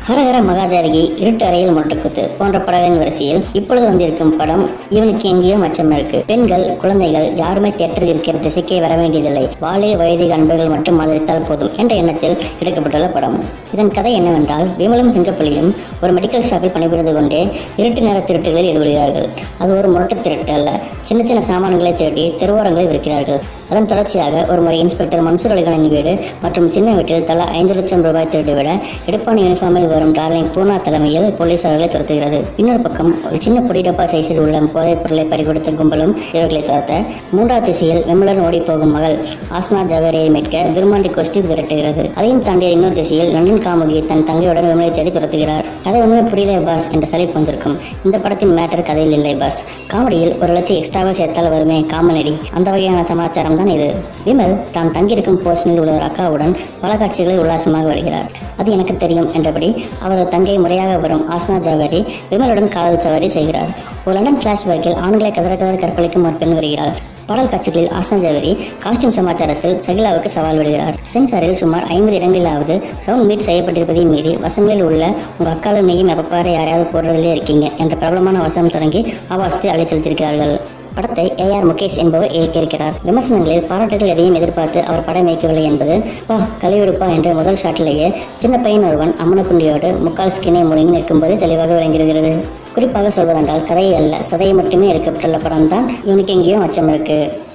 ஹரஹர மகாதேவகி இருட்டு அறையில் முட்டுக்குத்து போன்ற படங்களின் வரிசையில் இப்பொழுது வந்திருக்கும் படம் இவனுக்கு எங்கேயோ மச்சம் இருக்கு பெண்கள் குழந்தைகள் யாருமே தேட்டரில் இருக்கிற திசைக்கே வர வேண்டியதில்லை வாழை வயதிக அன்பர்கள் மட்டும் ஆதரித்தால் போதும் என்ற எண்ணத்தில் எடுக்கப்பட்டுள்ள படம் இதன் கதை என்னவென்றால் விமலும் சிங்கப்பள்ளியும் ஒரு மெடிக்கல் ஷாப்பில் பணிபுரிந்து கொண்டே இருட்டு நேர திருட்டுகளில் ஈடுபடுகிறார்கள் அது ஒரு முரட்டு திருட்டு அல்ல சின்ன சின்ன சாமான்களை திருடி தெருவோரங்களில் விற்கிறார்கள் அதன் தொடர்ச்சியாக ஒரு முறை இன்ஸ்பெக்டர் மன்சூர் அலிகானின் வீடு மற்றும் சின்ன வீட்டில் தலா ஐந்து லட்சம் ரூபாய் திருடிவிட எடுப்பான யூனிஃபார்மில் வரும் டார்லிங் பூர்ணா தலைமையில் போலீஸ் அவர்களை துரத்துகிறது இன்னொரு பக்கம் ஒரு சின்ன பொடிடப்பா சைஸில் உள்ள போதைப் பொருளை பறிகொடுத்த கும்பலும் இவர்களை துரத்த மூன்றாவது திசையில் விமலன் ஓடி போகும் மகள் ஆஸ்மா ஜவேரியை மீட்க விரும்மாண்டி கோஷ்டி விரட்டுகிறது அதையும் தாண்டிய இன்னொரு திசையில் லண்டன் காமுகி தன் தங்கையுடன் விமலை தேடி துரத்துகிறார் கதை ஒன்றுமே புரியல பாஸ் என்ற சலிப்பு வந்திருக்கும் இந்த படத்தின் மேட்டர் கதையில் இல்லை பாஸ் காமெடியில் ஒரு எழுத்து எக்ஸ்ட்ராவாக சேர்த்தால் வருமே காமெடி அந்த வகையான சமாச்சாரம் தான் இது விமல் தான் தங்கியிருக்கும் போர்ஷனில் உள்ள ஒரு அக்காவுடன் பல காட்சிகளில் உல்லாசமாக வருகிறார் அது எனக்கு தெரியும் என்றபடி அவரது தங்கை முறையாக வரும் ஆஸ்னா ஜாவேரி விமலுடன் காதல் சவாரி செய்கிறார் ஒரு லண்டன் ஃபிளாஷ்பேக்கில் ஆண்களை கதற கதற கற்பழிக்கும் ஒரு பெண் வருகிறார் பாடல் காட்சிகளில் ஆஸ்னா ஜாவேரி காஸ்டியூம் சமாச்சாரத்தில் சகிலாவுக்கு சவால் விடுகிறார் சென்சாரில் சுமார் ஐம்பது இடங்களிலாவது சவுண்ட் மீட் செய்யப்பட்டிருப்பதை மீறி வசங்களில் உள்ள உங்கள் அக்காலும் நீயும் எப்பப்பாரு யாரையாவது போடுறதுலே இருக்கீங்க என்ற பிரபலமான வசனம் தொடங்கி ஆபாசத்தை அழைத்தெழுத்திருக்கிறார்கள் படத்தை ஏஆர் முகேஷ் என்பவர் இயக்கியிருக்கிறார் விமர்சனங்களில் பாராட்டுகள் எதையும் எதிர்பார்த்து அவர் படம் இயக்கவில்லை என்பது பா கலிவெடுப்பா என்ற முதல் ஷாட்டிலேயே சின்ன பையன் ஒருவன் அம்மனக்குண்டியோடு முக்கால் ஸ்கினை முழுங்கி நிற்கும்போது தெளிவாக விளங்கிடுகிறது குறிப்பாக சொல்வதென்றால் கதையை அல்ல சதையை மட்டுமே எடுக்கப்பட்டுள்ள படம் தான் இவனுக்கு எங்கேயோ அச்சம் இருக்கு